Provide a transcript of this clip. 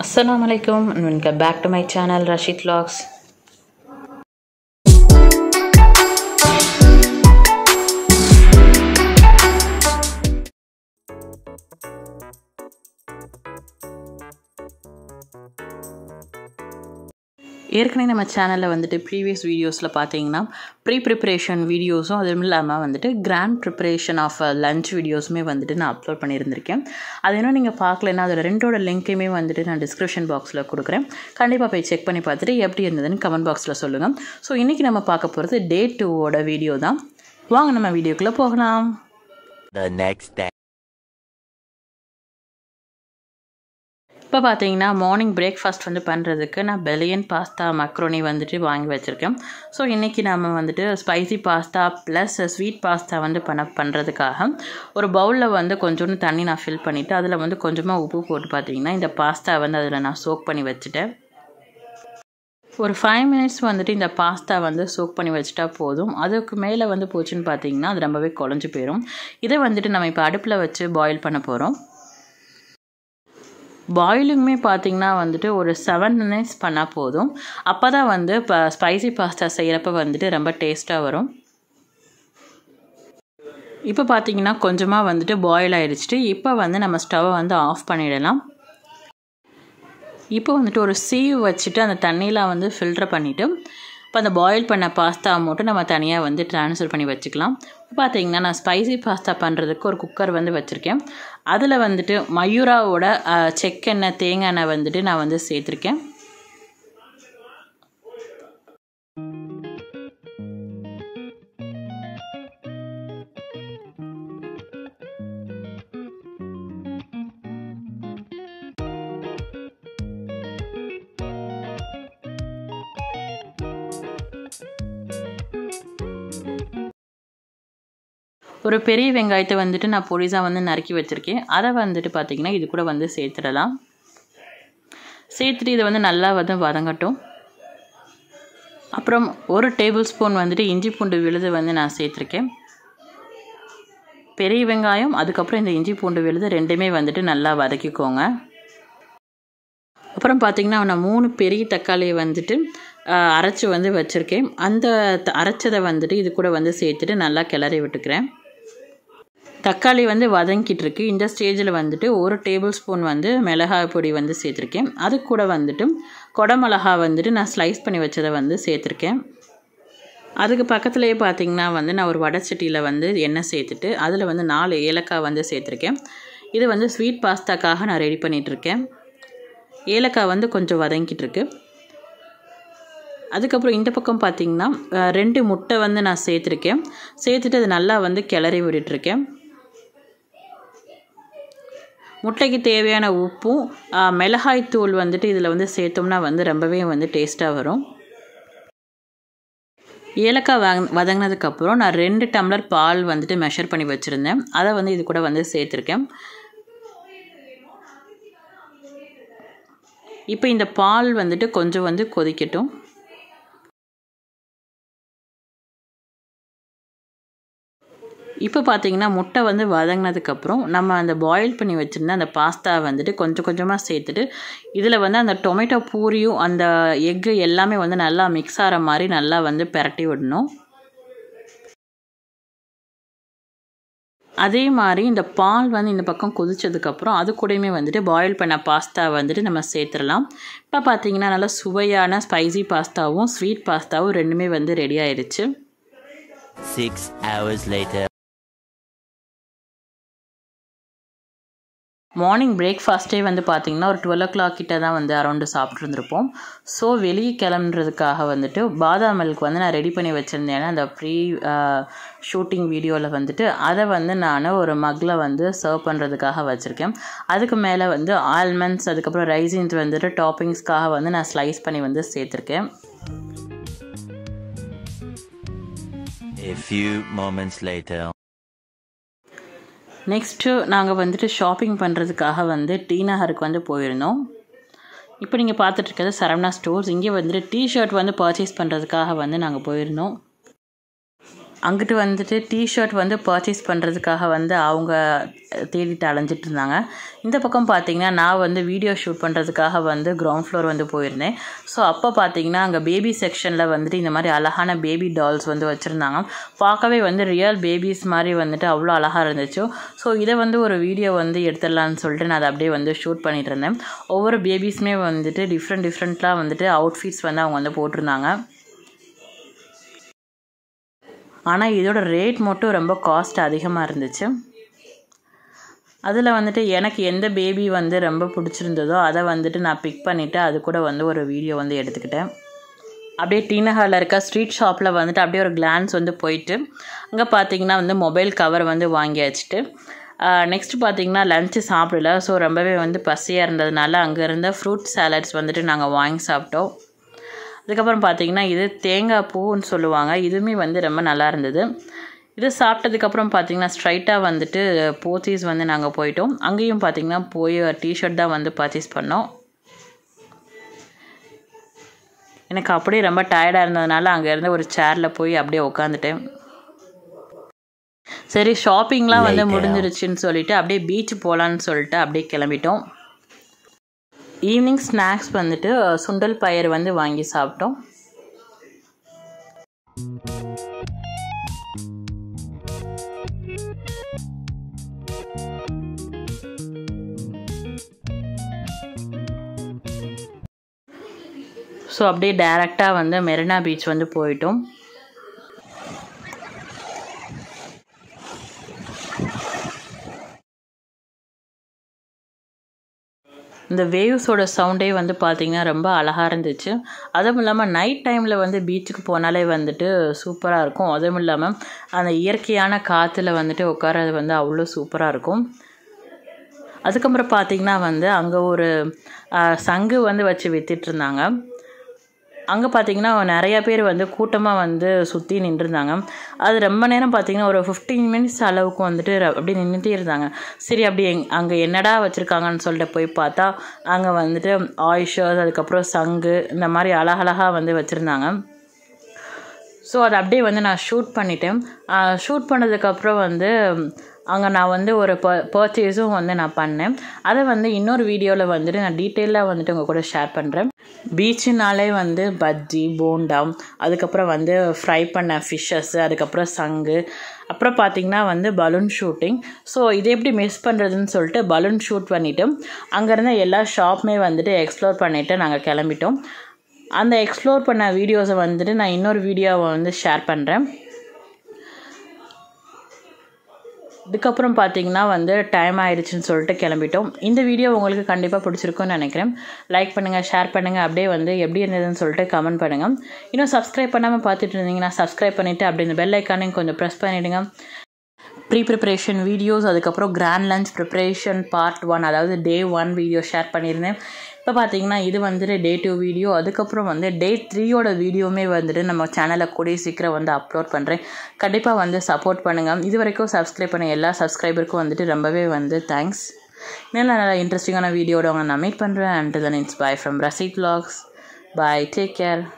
Assalamu alaikum and welcome back to my channel Rashid Vlogs. ஏற்கனவே நம்ம சேனலில் வந்துட்டு ப்ரீவியஸ் வீடியோஸில் பார்த்தீங்கன்னா ப்ரீ ப்ரிப்பரேஷன் வீடியோஸும் அதுவும் இல்லாமல் வந்துட்டு கிராண்ட் ப்ரிப்பரேஷன் ஆஃப் லஞ்ச் வீடியோஸுமே வந்துட்டு நான் அப்லோட் பண்ணியிருந்திருக்கேன் அது இன்னும் நீங்கள் பார்க்கலன்னா அதோட ரெண்டோட லிங்க்கையுமே வந்துட்டு நான் டிஸ்கிரிப்ஷன் பாக்ஸில் கொடுக்குறேன் கண்டிப்பாக போய் செக் பண்ணி பார்த்துட்டு எப்படி இருந்ததுன்னு கமெண்ட் பாக்ஸில் சொல்லுங்கள் ஸோ இன்றைக்கி நம்ம பார்க்க போகிறது டே டூவோட வீடியோ தான் வாங்க நம்ம வீடியோக்குள்ளே போகலாம் The next day. இப்போ பார்த்தீங்கன்னா மார்னிங் பிரேக்ஃபாஸ்ட் வந்து பண்ணுறதுக்கு நான் பெலியன் பாஸ்தா மக்ரோனி வந்துட்டு வாங்கி வச்சுருக்கேன் ஸோ இன்றைக்கி நம்ம வந்துட்டு spicy pasta plus sweet pasta வந்து பண்ண பண்ணுறதுக்காக ஒரு பவுலில் வந்து கொஞ்சோண்டு தண்ணி நான் ஃபில் பண்ணிவிட்டு அதில் வந்து கொஞ்சமாக உப்பு போட்டு பார்த்தீங்கன்னா இந்த பாஸ்தா வந்து அதில் நான் சோக் பண்ணி வச்சுட்டேன் ஒரு ஃபைவ் மினிட்ஸ் வந்துட்டு இந்த பாஸ்தா வந்து சோக் பண்ணி வச்சுட்டா போதும் அதுக்கு மேலே வந்து போச்சுன்னு பார்த்தீங்கன்னா அது ரொம்பவே குழஞ்சி போயிடும் இதை வந்துட்டு நம்ம இப்போ அடுப்பில் வச்சு பாயில் பண்ண போகிறோம் பாயிலிங்குமே பார்த்தீங்கன்னா வந்துட்டு ஒரு செவன் மினிட்ஸ் பண்ணால் போதும் அப்போ தான் வந்து இப்போ ஸ்பைசி பாஸ்தா செய்கிறப்ப வந்துட்டு ரொம்ப டேஸ்ட்டாக வரும் இப்போ பார்த்தீங்கன்னா கொஞ்சமாக வந்துட்டு பாயில் ஆகிடுச்சிட்டு இப்போ வந்து நம்ம ஸ்டவ்வை வந்து ஆஃப் பண்ணிடலாம் இப்போ வந்துட்டு ஒரு சீவ் வச்சுட்டு அந்த தண்ணியில் வந்து ஃபில்டர் பண்ணிவிட்டு இப்போ அந்த பாயில் பண்ண பாஸ்தா மட்டும் நம்ம தனியாக வந்து ட்ரான்ஸ்ஃபர் பண்ணி வச்சுக்கலாம் பார்த்தீங்கன்னா நான் ஸ்பைசி பாஸ்தா பண்ணுறதுக்கு ஒரு குக்கர் வந்து வச்சுருக்கேன் அதில் வந்துட்டு மயூராவோட செக்கெண்ணெய் தேங்காய் எண்ணெய் வந்துட்டு நான் வந்து சேர்த்துருக்கேன் ஒரு பெரிய வெங்காயத்தை வந்துட்டு நான் பொடிசாக வந்து நறுக்கி வச்சுருக்கேன் அதை வந்துட்டு பார்த்திங்கன்னா இது கூட வந்து சேர்த்துடலாம் சேர்த்துட்டு இதை வந்து நல்லா வந்து வதங்கட்டும் அப்புறம் ஒரு டேபிள் ஸ்பூன் வந்துட்டு இஞ்சி பூண்டு விழுது வந்து நான் சேர்த்துருக்கேன் பெரிய வெங்காயம் அதுக்கப்புறம் இந்த இஞ்சி பூண்டு விழுது ரெண்டுமே வந்துட்டு நல்லா வதக்கிக்கோங்க அப்புறம் பார்த்திங்கன்னா நான் மூணு பெரிய தக்காளியை வந்துட்டு அரைச்சி வந்து வச்சுருக்கேன் அந்த அரைச்சதை வந்துட்டு இது கூட வந்து சேர்த்துட்டு நல்லா கிளறி விட்டுக்கிறேன் தக்காளி வந்து வதங்கிட்டு இருக்கு இந்த ஸ்டேஜில் வந்துட்டு ஒரு டேபிள் ஸ்பூன் வந்து மிளகாய் பொடி வந்து சேர்த்துருக்கேன் அது கூட வந்துட்டு கொடமிளகா வந்துட்டு நான் ஸ்லைஸ் பண்ணி வச்சதை வந்து சேர்த்துருக்கேன் அதுக்கு பக்கத்துலேயே பார்த்தீங்கன்னா வந்து நான் ஒரு வடைச்சட்டியில் வந்து எண்ணெய் சேர்த்துட்டு அதில் வந்து நாலு ஏலக்காய் வந்து சேர்த்துருக்கேன் இது வந்து ஸ்வீட் பாஸ்தாக்காக நான் ரெடி பண்ணிகிட்ருக்கேன் ஏலக்காய் வந்து கொஞ்சம் வதங்கிட்டு இருக்கு அதுக்கப்புறம் இந்த பக்கம் பார்த்திங்கன்னா ரெண்டு முட்டை வந்து நான் சேர்த்துருக்கேன் சேர்த்துட்டு அது நல்லா வந்து கிளறி விட்டுருக்கேன் முட்டைக்கு தேவையான உப்பும் மிளகாய் தூள் வந்துட்டு இதில் வந்து சேர்த்தோம்னா வந்து ரொம்பவே வந்து டேஸ்ட்டாக வரும் ஏலக்காய் வ வதங்கினதுக்கப்புறம் நான் ரெண்டு டம்ளர் பால் வந்துட்டு மெஷர் பண்ணி வச்சுருந்தேன் அதை வந்து இது கூட வந்து சேர்த்துருக்கேன் இப்போ இந்த பால் வந்துட்டு கொஞ்சம் வந்து கொதிக்கட்டும் இப்போ பார்த்தீங்கன்னா முட்டை வந்து வதங்கினதுக்கப்புறம் நம்ம அந்த பாயில் பண்ணி வச்சுருந்த அந்த பாஸ்தா வந்துட்டு கொஞ்சம் கொஞ்சமாக சேர்த்துட்டு இதில் வந்து அந்த டொமேட்டோ பூரியும் அந்த எக்கு எல்லாமே வந்து நல்லா மிக்ஸ் ஆகிற மாதிரி நல்லா வந்து பெரட்டி விடணும் அதே மாதிரி இந்த பால் வந்து இந்த பக்கம் கொதிச்சதுக்கப்புறம் அது கூடயுமே வந்துட்டு பாயில் பண்ண பாஸ்தா வந்துட்டு நம்ம சேர்த்துடலாம் இப்போ பார்த்தீங்கன்னா நல்லா சுவையான ஸ்பைசி பாஸ்தாவும் ஸ்வீட் பாஸ்தாவும் ரெண்டுமே வந்து ரெடி ஆயிடுச்சு Six hours later. மார்னிங் பிரேக்ஃபாஸ்ட்டே வந்து பார்த்திங்கன்னா ஒரு டுவெல் ஓ கிளாக் கிட்ட தான் வந்து அரௌண்டு சாப்பிட்ருந்துருப்போம் ஸோ வெளியே கிளம்புறதுக்காக வந்துட்டு பாதாம் மில்க் வந்து நான் ரெடி பண்ணி வச்சுருந்தேன் அந்த ப்ரீ ஷூட்டிங் வீடியோவில் வந்துட்டு அதை வந்து நான் ஒரு மக்கில் வந்து சர்வ் பண்ணுறதுக்காக வச்சுருக்கேன் அதுக்கு மேலே வந்து ஆல்மண்ட்ஸ் அதுக்கப்புறம் ரைசின்ஸ் வந்துட்டு டாப்பிங்ஸ்க்காக வந்து நான் ஸ்லைஸ் பண்ணி வந்து சேர்த்துருக்கேன் A few moments later. Next நாங்கள் வந்துட்டு ஷாப்பிங் பண்ணுறதுக்காக வந்து டி நகருக்கு வந்து போயிருந்தோம் இப்போ நீங்கள் பார்த்துட்டு இருக்கிறது சரவணா ஸ்டோர்ஸ் இங்கே வந்துட்டு டிஷர்ட் வந்து பர்ச்சேஸ் பண்ணுறதுக்காக வந்து நாங்கள் போயிருந்தோம் அங்கிட்டு வந்துட்டு டிஷர்ட் வந்து பர்ச்சேஸ் பண்ணுறதுக்காக வந்து அவங்க தேடிட்டு அலைஞ்சிட்டு இருந்தாங்க இந்த பக்கம் பார்த்தீங்கன்னா நான் வந்து வீடியோ ஷூட் பண்ணுறதுக்காக வந்து கிரவுண்ட் ஃப்ளோர் வந்து போயிருந்தேன் ஸோ அப்போ பார்த்தீங்கன்னா அங்கே பேபி செக்ஷனில் வந்துட்டு இந்த மாதிரி அழகான பேபி டால்ஸ் வந்து வச்சுருந்தாங்க பார்க்கவே வந்து ரியல் பேபிஸ் மாதிரி வந்துட்டு அவ்வளோ அழகாக இருந்துச்சு ஸோ இதை வந்து ஒரு வீடியோ வந்து எடுத்துடலான்னு சொல்லிட்டு நான் அதை அப்படியே வந்து ஷூட் பண்ணிட்டு இருந்தேன் ஒவ்வொரு பேபிஸுமே வந்துட்டு டிஃப்ரெண்ட் டிஃப்ரெண்ட்டாக வந்துட்டு அவுட்ஃபிட்ஸ் வந்து அவங்க வந்து போட்டிருந்தாங்க ஆனால் இதோட ரேட் மட்டும் ரொம்ப காஸ்ட் அதிகமாக இருந்துச்சு அதில் வந்துட்டு எனக்கு எந்த பேபி வந்து ரொம்ப பிடிச்சிருந்ததோ அதை வந்துட்டு நான் பிக் பண்ணிவிட்டு அது கூட வந்து ஒரு வீடியோ வந்து எடுத்துக்கிட்டேன் அப்படியே டீனஹாலில் இருக்க ஸ்ட்ரீட் ஷாப்பில் வந்துட்டு அப்படியே ஒரு கிளான்ஸ் வந்து போயிட்டு அங்கே பார்த்தீங்கன்னா வந்து மொபைல் கவர் வந்து வாங்கி வச்சுட்டு நெக்ஸ்ட் பார்த்தீங்கன்னா லஞ்சு சாப்பிடல ஸோ ரொம்பவே வந்து பசியாக இருந்ததுனால அங்கே இருந்த ஃப்ரூட் சாலட்ஸ் வந்துட்டு நாங்கள் வாங்கி சாப்பிட்டோம் அதுக்கப்புறம் பார்த்தீங்கன்னா இது தேங்காய் பூன்னு சொல்லுவாங்க இதுவுமே வந்து ரொம்ப நல்லா இருந்தது இது சாப்பிட்டதுக்கப்புறம் பார்த்தீங்கன்னா ஸ்ட்ரைட்டாக வந்துட்டு போத்தீஸ் வந்து நாங்கள் போயிட்டோம் அங்கேயும் பார்த்தீங்கன்னா போய் டிஷர்ட் தான் வந்து பர்ச்சேஸ் பண்ணோம் எனக்கு அப்படியே ரொம்ப டயர்டாக இருந்ததுனால அங்கே இருந்த ஒரு சேரில் போய் அப்படியே உட்காந்துட்டேன் சரி ஷாப்பிங்லாம் வந்து முடிஞ்சிருச்சுன்னு சொல்லிட்டு அப்படியே பீச் போகலான்னு சொல்லிட்டு அப்படியே கிளம்பிட்டோம் ஈவினிங் ஸ்நாக்ஸ் வந்துட்டு சுண்டல் பயிர் வந்து வாங்கி சாப்பிட்டோம் ஸோ அப்படியே டைரெக்டாக வந்து மெரினா பீச் வந்து போயிட்டோம் இந்த வேவ்ஸோட சவுண்டே வந்து பார்த்திங்கன்னா ரொம்ப அழகாக இருந்துச்சு அதுவும் இல்லாமல் நைட் டைமில் வந்து பீச்சுக்கு போனாலே வந்துட்டு சூப்பராக இருக்கும் அதுவும் இல்லாமல் அந்த இயற்கையான காற்றுல வந்துட்டு உட்காரது வந்து அவ்வளோ சூப்பராக இருக்கும் அதுக்கப்புறம் பார்த்திங்கன்னா வந்து அங்கே ஒரு சங்கு வந்து வச்சு விற்றுட்டு இருந்தாங்க அங்கே பார்த்தீங்கன்னா நிறையா பேர் வந்து கூட்டமாக வந்து சுற்றி நின்றுருந்தாங்க அது ரொம்ப நேரம் பார்த்தீங்கன்னா ஒரு ஃபிஃப்டீன் மினிட்ஸ் அளவுக்கு வந்துட்டு அப்படியே நின்றுட்டே இருந்தாங்க சரி அப்படி எங் அங்கே என்னடா வச்சுருக்காங்கன்னு சொல்லிட்டு போய் பார்த்தா அங்கே வந்துட்டு ஆயிஷர்ஸ் அதுக்கப்புறம் சங்கு இந்த மாதிரி அழகழகாக வந்து வச்சுருந்தாங்க ஸோ அதை அப்படியே வந்து நான் ஷூட் பண்ணிட்டேன் ஷூட் பண்ணதுக்கப்புறம் வந்து அங்கே நான் வந்து ஒரு ப பர்ச்சேஸும் வந்து நான் பண்ணேன் அதை வந்து இன்னொரு வீடியோவில் வந்துட்டு நான் டீட்டெயிலாக வந்துட்டு உங்கள் கூட ஷேர் பண்ணுறேன் பீச்சுனாலே வந்து பஜ்ஜி போண்டா அதுக்கப்புறம் வந்து ஃப்ரை பண்ண ஃபிஷ்ஷஸ் அதுக்கப்புறம் சங்கு அப்புறம் பார்த்திங்கன்னா வந்து பலூன் ஷூட்டிங் ஸோ இதை எப்படி மிஸ் பண்ணுறதுன்னு சொல்லிட்டு பலூன் ஷூட் பண்ணிவிட்டு அங்கேருந்து எல்லா ஷாப்புமே வந்துட்டு எக்ஸ்ப்ளோர் பண்ணிவிட்டு நாங்கள் கிளம்பிட்டோம் அந்த எக்ஸ்ப்ளோர் பண்ண வீடியோஸை வந்துட்டு நான் இன்னொரு வீடியோவை வந்து ஷேர் பண்ணுறேன் இதுக்கப்புறம் பார்த்தீங்கன்னா வந்து டைம் ஆயிடுச்சுன்னு சொல்லிட்டு கிளம்பிட்டோம் இந்த வீடியோ உங்களுக்கு கண்டிப்பாக பிடிச்சிருக்கும்னு நினைக்கிறேன் லைக் பண்ணுங்கள் ஷேர் பண்ணுங்கள் அப்படியே வந்து எப்படி இருந்ததுன்னு சொல்லிட்டு கமெண்ட் பண்ணுங்கள் இன்னும் சப்ஸ்கிரைப் பண்ணாமல் பார்த்துட்டு இருந்தீங்கன்னா சப்ஸ்கிரைப் பண்ணிவிட்டு அப்படி இந்த பெல் ஐக்கானையும் கொஞ்சம் ப்ரெஸ் பண்ணிவிடுங்க ப்ரீ ப்ரிப்பரேஷன் வீடியோஸ் அதுக்கப்புறம் grand lunch preparation part one அதாவது டே ஒன் வீடியோ ஷேர் பண்ணியிருந்தேன் இப்போ பார்த்தீங்கன்னா இது வந்துட்டு டே டூ வீடியோ அதுக்கப்புறம் வந்து டே த்ரீயோட வீடியோவுமே வந்துட்டு நம்ம சேனலில் கூடிய சீக்கிரம் வந்து அப்லோட் பண்ணுறேன் கண்டிப்பாக வந்து சப்போர்ட் பண்ணுங்கள் இது வரைக்கும் சப்ஸ்கிரைப் பண்ண எல்லா சப்ஸ்கிரைபருக்கும் வந்துட்டு ரொம்பவே வந்து தேங்க்ஸ் இன்னும் நல்லா இன்ட்ரெஸ்டிங்கான வீடியோட உங்களை நான் மீட் பண்ணுறேன் and then it's bye from Rasik vlogs bye take care